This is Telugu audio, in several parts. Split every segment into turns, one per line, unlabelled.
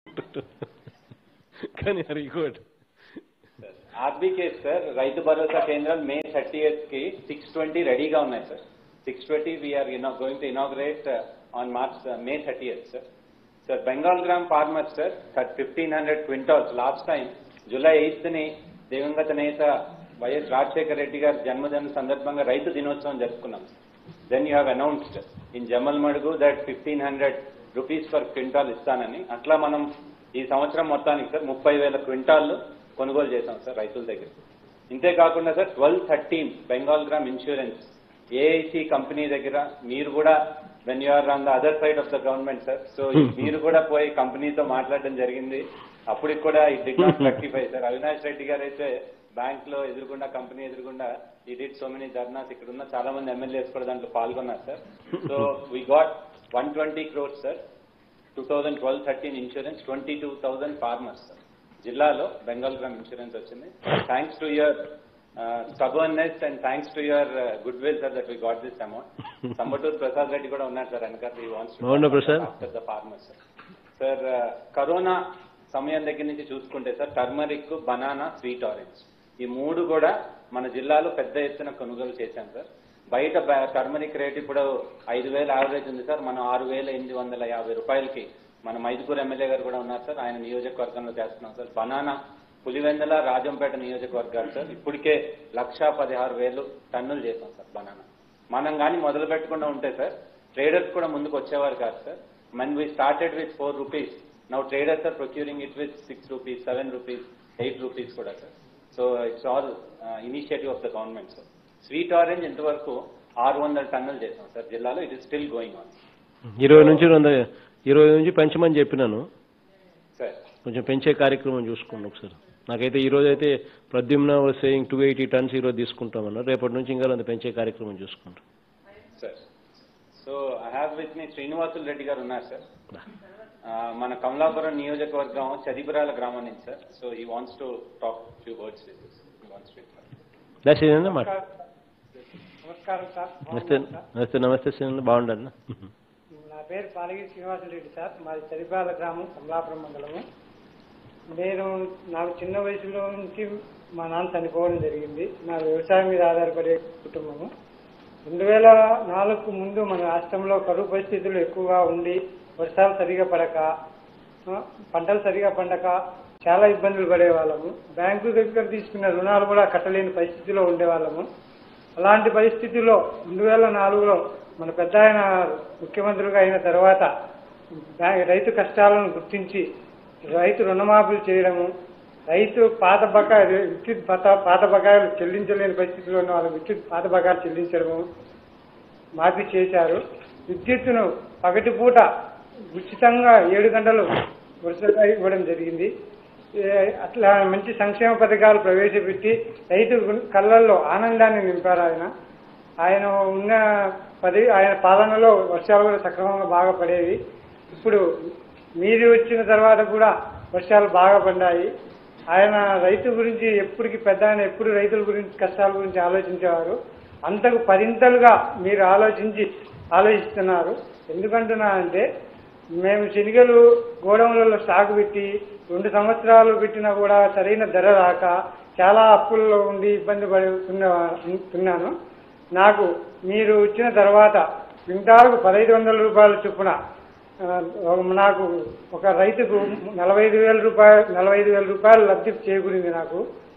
కానీ వెరీ గుడ్
ఆర్బీకే సార్ రైతు భరోసా కేంద్రాలు మే థర్టీ కి సిక్స్ ట్వంటీ రెడీగా ఉన్నాయి sir six twenty we're going to inaugurate on March May thirty sir sir Bengal gram farmers sir fifteen hundred quintals last time July eighth ని దివంగత నేత వైఎస్ రాజశేఖర రెడ్డి గారి జన్మదిన సందర్భంగా రైతు దినోత్సవం జరుపుకున్నాం then you have announced in Jammalamadugu that fifteen hundred rupees per quintal ఇస్తానని అట్లా మనం ఈ సంవత్సరం మొత్తానికి సార్ ముప్పై వేల క్వింటాళ్ళు కొనుగోలు చేశాం సార్ రైతుల దగ్గర ఇంతే కాకుండా sir twelve thirteen Bengal gram insurance AIC company దగ్గర మీరు కూడా when you're on the other side of the government sir so మీరు కూడా పోయి కంపెనీతో మాట్లాడడం జరిగింది అప్పటికి కూడా ఈ they not rectify sir Avinash Reddy garu అయితే బ్యాంక్ లో ఎదురుకుండా కంపెనీ ఎదురుకుండా ఈ డిడ్ సో మెనీ ధర్నాస్ ఇక్కడ ఉన్న చాలా మంది ఎమ్మెల్యేస్ కూడా దాంట్లో పాల్గొన్నారు sir so we got one twenty crores sir two thousand twelve thirteen insurance twenty two thousand farmers sir జిల్లాలో బెంగాల్ గ్రామ్ ఇన్సూరెన్స్ వచ్చింది thanks to your stubbornness and thanks to your good will sir that we got this amount Sambaturu Prasad Reddy కూడా ఉన్నారు సార్ వెనకాల ఈ వాన్స్
అవునా Prasad?
After the farmers sir corona సమయం దగ్గర నుంచి చూసుకుంటే sir turmeric banana sweet orange ఈ మూడు కూడా మన జిల్లాలో పెద్ద ఎత్తున కొనుగోలు చేశాం సార్ బయట టర్మరిక్ రేట్ ఇప్పుడు ఐదు వేల యావరేజ్ ఉంది సార్ మనం ఆరు వేల ఎనిమిది వందల యాభై రూపాయలకి మన మైదుకూరు ఎమ్మెల్యే గారు కూడా ఉన్నారు సార్ ఆయన నియోజకవర్గంలో చేస్తున్నాం సార్ బనానా పులివెందల రాజంపేట నియోజకవర్గాలు సార్ ఇప్పటికే లక్షా పదిహారు వేలు టన్నులు చేసాం సార్ బనానా మనం కానీ మొదలు పెట్టకుండా ఉంటే సార్ ట్రేడర్స్ కూడా ముందుకు వచ్చేవారు కాదు సార్ మన్ we started with four rupees now traders are procuring it with six rupees seven rupees eight rupees కూడా sir so it's all initiative of the government sir sweet orange ఇంతవరకు ఆరు వందల టన్నులు చేసాం సార్ జిల్లాలో it is still going on
ఇరవై నుంచి వంద ఇరవై నుంచి పెంచమని చెప్పినాను
సార్
కొంచెం పెంచే కార్యక్రమం చూసుకోండి ఒకసారి నాకైతే ఈ రోజు అయితే Pradyumna saying two eighty tons ఈరోజు తీసుకుంటామన్నారు రేపటి నుంచి ఇంకా అంత పెంచే కార్యక్రమం చూసుకుంటాం
sir so I have with me Srinivasulu Reddy garu ఉన్నారు సార్ ఆ, మన కమలాపురం నియోజకవర్గం చదిపురాల గ్రామం నుంచి sir so he wants to talk few words wants
దశ మాట
నమస్కారం సార్
నమస్తే నమస్తే నమస్తే శ్రీనంద బాగుండన్న
నా పేరు పాలగిరి శ్రీనివాసరెడ్డి సార్ మాది చరిపాల గ్రామం కమలాపురం మండలము నేను నాకు చిన్న వయసులో నుంచి మా నాన్న చనిపోవడం జరిగింది నా వ్యవసాయం మీద ఆధారపడే కుటుంబము రెండు వేల నాలుగు ముందు మన రాష్ట్రంలో కరువు పరిస్థితులు ఎక్కువగా ఉండి వర్షాలు సరిగా పడక ఆ, పంటలు సరిగా పండక చాలా ఇబ్బందులు పడేవాళ్ళము బ్యాంకు దగ్గర తీసుకున్న రుణాలు కూడా కట్టలేని పరిస్థితిలో ఉండేవాళ్ళము అలాంటి పరిస్థితుల్లో రెండు వేల నాలుగులో మన పెద్ద ఆయన ముఖ్యమంత్రిగా అయిన తర్వాత బ్యా- రైతు కష్టాలను గుర్తించి రైతు రుణమాఫీలు చేయడము రైతు పాత బకాయిలు విద్యుత్ పాత పాత బకాయిలు చెల్లించలేని పరిస్థితిలో ఉన్న వాళ్ళకి విద్యుత్ పాత బకాయిలు చెల్లించడము మాఫీ చేశారు విద్యుత్తును పగటిపూట ఉచితంగా ఏడు గంటలు వరుసగా ఇవ్వడం జరిగింది ఏ, అట్లా మంచి సంక్షేమ పథకాలు ప్రవేశపెట్టి రైతు గు- కళ్ళల్లో ఆనందాన్ని నింపారు ఆయన ఆయన ఉన్న పది ఆయన పాలనలో వర్షాలు కూడా సక్రమంగా బాగా పడేవి ఇప్పుడు మీరు వచ్చిన తర్వాత కూడా వర్షాలు బాగా పడ్డాయి ఆయన రైతు గురించి ఎప్పటికి పెద్ద ఆయన ఎప్పుడు రైతుల గురించి కష్టాల గురించి ఆలోచించేవారు అంతకు పరింతలుగా మీరు ఆలోచించి ఆలోచిస్తున్నారు ఎందుకంటున్నా అంటే మేము శనిగలు గోడౌన్లలో స్టాక్ పెట్టి రెండు సంవత్సరాలు పెట్టినా కూడా సరైన ధర రాక చాలా అప్పుల్లో ఉండి ఇబ్బంది పడుతున్నాను నాకు మీరు వచ్చిన తర్వాత క్వింటాల్కు పదహైదు వందల రూపాయల చొప్పున ఆ, ఒక- నాకు ఒక రైతుకు నలభై ఐదు వేల రూపాయలు నలభై ఐదు వేల రూపాయలు లబ్ధి చేకూరింది నాకు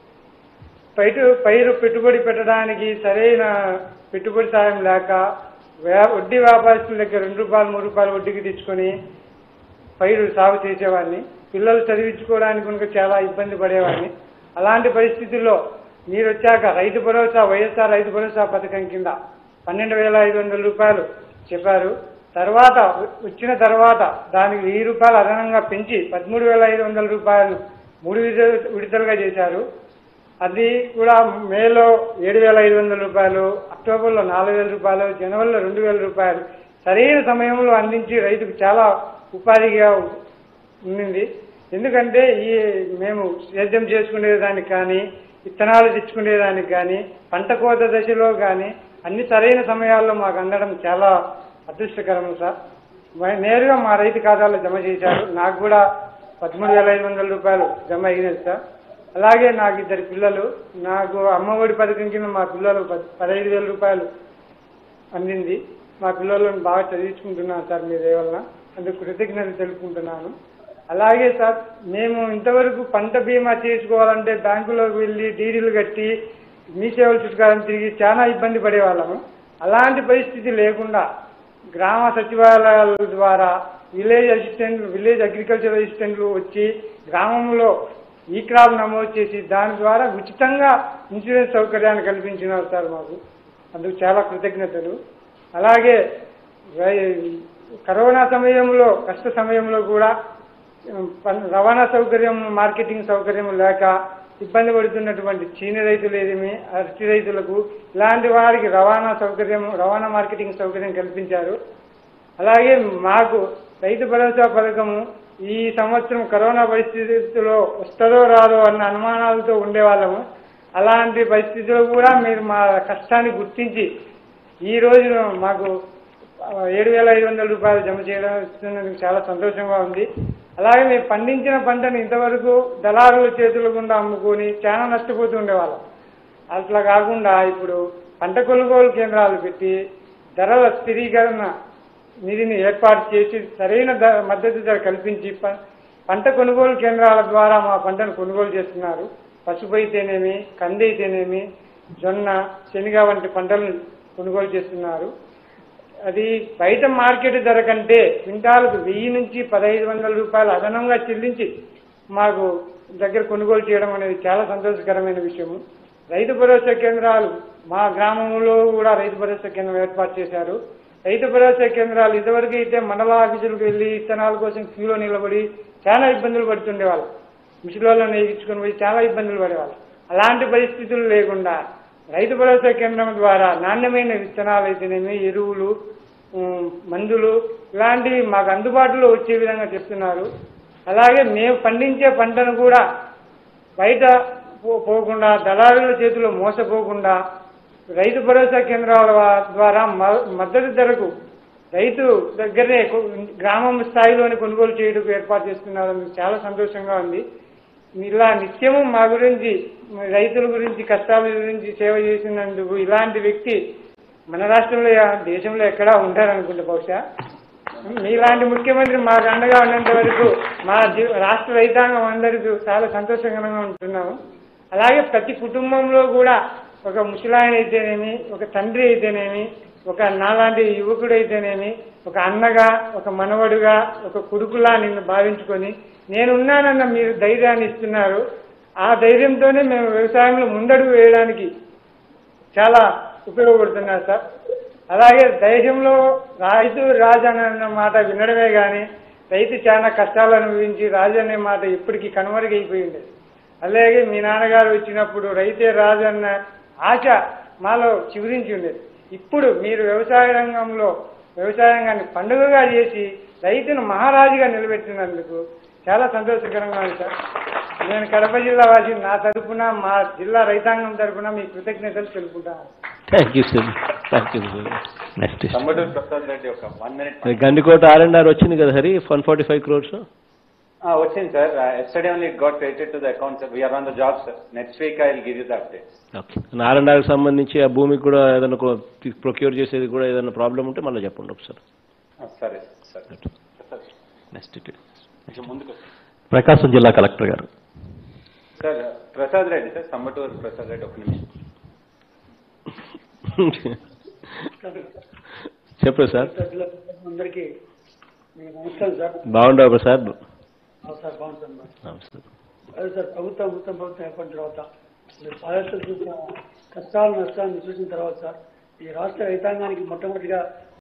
పైటు పైరు పెట్టుబడి పెట్టడానికి సరైన పెట్టుబడి సాయం లేక వ్యా- వడ్డీ వ్యాపారస్తుల దగ్గర రెండు రూపాయలు మూడు రూపాయలు వడ్డీకి తెచ్చుకొని పైరు సాగు చేసేవాడిని పిల్లలు చదివించుకోవడానికి కనుక చాలా ఇబ్బంది పడేవాడిని అలాంటి పరిస్థితుల్లో మీరు వచ్చాక రైతు భరోసా వైఎస్ఆర్ రైతు భరోసా పథకం కింద పన్నెండు వేల ఐదు వందల రూపాయలు చెప్పారు తర్వాత వచ్చిన తర్వాత దానికి వెయ్యి రూపాయలు అదనంగా పెంచి పదమూడు వేల ఐదు వందల రూపాయలు మూడు విడత విడతలుగా చేశారు అది కూడా మేలో ఏడు వేల ఐదు వందల రూపాయలు అక్టోబర్లో నాలుగు వేల రూపాయలు జనవరిలో రెండు వేల రూపాయలు సరైన సమయంలో అందించి రైతుకు చాలా ఉపాధిగా ఉండింది ఎందుకంటే ఈ మేము సేద్యం చేసుకునేదానికి కానీ విత్తనాలు తెచ్చుకునేదానికి కానీ పంట కోత దశలో కానీ అన్ని సరైన సమయాల్లో మాకు అందడం చాలా అదృష్టకరం సార్ మ- నేరుగా మా రైతు ఖాతాలో జమ చేశారు నాకు కూడా పదమూడు వేల ఐదు వందల రూపాయలు జమ అయినది సార్ అలాగే నాకు ఇద్దరు పిల్లలు నాకు అమ్మఒడి పథకం కింద మా పిల్లలు పద్- పదహైదు వేల రూపాయలు అందింది మా పిల్లలను బాగా చదివించుకుంటున్నాను సార్ మీ దయ వలన అందుకు కృతజ్ఞత తెలుపుకుంటున్నాను అలాగే సార్ మేము ఇంతవరకు పంట బీమా చేసుకోవాలంటే బ్యాంకులోకి వెళ్ళి డీడీలు కట్టి మీ సేవల చుట్టుకారం తిరిగి చాలా ఇబ్బంది పడేవాళ్ళము అలాంటి పరిస్థితి లేకుండా గ్రామ సచివాలయాల ద్వారా విలేజ్ అసిస్టెంట్ విలేజ్ అగ్రికల్చర్ అసిస్టెంట్లు వచ్చి గ్రామంలో ఈ క్రాప్ నమోదు చేసి దాని ద్వారా ఉచితంగా ఇన్సూరెన్స్ సౌకర్యాన్ని కల్పించినారు సార్ మాకు అందుకు చాలా కృతజ్ఞతలు అలాగే రై- కరోనా సమయంలో కష్ట సమయంలో కూడా ఉమ్, పన్- రవాణా సౌకర్యం మార్కెటింగ్ సౌకర్యం లేక ఇబ్బంది పడుతున్నటువంటి చీని రైతులు ఏదేమి అరటి రైతులకు ఇలాంటి వారికి రవాణా సౌకర్యం రవాణా మార్కెటింగ్ సౌకర్యం కల్పించారు అలాగే మాకు రైతు భరోసా పథకము ఈ సంవత్సరం కరోనా పరిస్థితుల్లో వస్తుందో రాదో అన్న అనుమానాలతో ఉండేవాళ్ళము అలాంటి పరిస్థితుల్లో కూడా మీరు మా కష్టాన్ని గుర్తించి ఈ రోజు మాకు ఏడు వేల ఐదు వందల రూపాయలు జమ చేయడం ఇస్తున్నందుకు చాలా సంతోషంగా ఉంది అలాగే మేము పండించిన పంటను ఇంతవరకు దళారుల చేతుల గుండా అమ్ముకొని చాలా నష్టపోతూ ఉండేవాళ్ళం అట్లా కాకుండా ఇప్పుడు పంట కొనుగోలు కేంద్రాలు పెట్టి ధరల స్థిరీకరణ నిధిని ఏర్పాటు చేసి సరైన ధర మద్దతు ధర కల్పించి ప- పంట కొనుగోలు కేంద్రాల ద్వారా మా పంటను కొనుగోలు చేస్తున్నారు పసుపు అయితేనేమి కంది అయితేనేమి జొన్న శనగ వంటి పంటలను కొనుగోలు చేస్తున్నారు అది బయట మార్కెట్ ధర కంటే క్వింటాలకు వెయ్యి నుంచి పదహైదు వందల రూపాయలు అదనంగా చెల్లించి మాకు దగ్గర కొనుగోలు చేయడం అనేది చాలా సంతోషకరమైన విషయము రైతు భరోసా కేంద్రాలు మా గ్రామంలో కూడా రైతు భరోసా కేంద్రం ఏర్పాటు చేశారు రైతు భరోసా కేంద్రాలు ఇదివరకు అయితే మండల ఆఫీసులకు వెళ్లి విత్తనాల కోసం క్యూలో నిలబడి చాలా ఇబ్బందులు పడుతుండేవాళ్ళు ముసలివాళ్ళని నేర్చుకుని పోయి చాలా ఇబ్బందులు పడేవాళ్ళు అలాంటి పరిస్థితులు లేకుండా రైతు భరోసా కేంద్రం ద్వారా నాణ్యమైన విత్తనాలు అయితేనేమి ఎరువులు ఉమ్, మందులు ఇలాంటివి మాకు అందుబాటులో వచ్చే విధంగా చెప్తున్నారు అలాగే మేము పండించే పంటను కూడా బయట పో- పోకుండా దళారుల చేతిలో మోసపోకుండా రైతు భరోసా కేంద్రాల వా- ద్వారా మ- మద్దతు ధరకు రైతు దగ్గరనే కొ- గ్రామం స్థాయిలోనే కొనుగోలు చేయడానికి ఏర్పాటు చేస్తున్నారు అందుకు చాలా సంతోషంగా ఉంది ఇలా నిత్యము మా గురించి మా రైతుల గురించి కష్టాల గురించి సేవ చేసినందుకు ఇలాంటి వ్యక్తి మన రాష్ట్రంలో దేశంలో ఎక్కడా ఉంటారనుకుంటా బహుశా మీలాంటి ముఖ్యమంత్రి మాకు అండగా ఉన్నంత వరకు మా జీ- రాష్ట్ర రైతాంగం అందరికీ చాలా సంతోషకరంగా ఉంటున్నాము అలాగే ప్రతి కుటుంబంలో కూడా ఒక ముసలాయన అయితేనేమి ఒక తండ్రి అయితేనేమి ఒక నాలాంటి యువకుడు అయితేనేమి ఒక అన్నగా ఒక మనవడుగా ఒక కొడుకులా నిన్ను భావించుకొని నేనున్నానన్న మీరు ధైర్యాన్ని ఇస్తున్నారు ఆ ధైర్యంతోనే మేము వ్యవసాయంలో ముందడుగు వేయడానికి చాలా ఉపయోగపడుతున్నారు సార్ అలాగే దేశంలో రైతు రాజు అన్న మాట వినడమే కానీ రైతు చాలా కష్టాలు అనుభవించి రాజు అనే మాట ఇప్పటికీ కనుమరుగైపోయింది అలాగే మీ నాన్నగారు వచ్చినప్పుడు రైతే రాజు అన్న ఆశ మాలో చిగురించి ఉండేది ఇప్పుడు మీరు వ్యవసాయ రంగంలో వ్యవసాయ రంగాన్ని పండుగగా చేసి రైతును మహారాజుగా నిలబెట్టినందుకు చాలా సంతోషకరంగా ఉంది సార్ నేను కడప జిల్లా వాసి నా తరపున మా జిల్లా రైతాంగం తరపున మీ కృతజ్ఞతలు తెలుపుకుంటాను
thank you sir thank you sir
next
తమ్ముడు ప్రసాద్ రెడ్డి ఒక one minute
Gandikota R and R వచ్చింది కదా Hari one forty five crores
వచ్చింది sir yesterday only it got credited to the account sir we're on the job sir next week I will give you the updates
okay R and ఆర్కి సంబంధించి ఆ భూమికి కూడా ఏదైనా ప్రొక్యూర్ చేసేది కూడా ఏదైనా ప్రాబ్లం ఉంటే మళ్ళీ చెప్పండి ఒకసారి
సరే సరే
నెక్స్ట్
కొంచెం ముందుకు
ప్రకాశం జిల్లా కలెక్టర్ గారు
సార్ ప్రసాద్ రెడ్డి సార్ సమ్మటూరు ప్రసాద్ రెడ్డి ఒక నిమిషం
చెప్పు సార్
అందరికీ మీకు నమస్కారం సార్
బాగుండవు ప్రసాద్
సార్ బాగుంటుంది సార్
నమస్తే
అదే సార్ ప్రభుత్వం మొత్తం ప్రభుత్వం ఏర్పడిన తర్వాత మీరు పాలకులు చూసిన కష్టాలు నష్టాలను చూసిన తర్వాత సార్ ఈ రాష్ట్ర రైతాంగానికి మొట్టమొదటిగా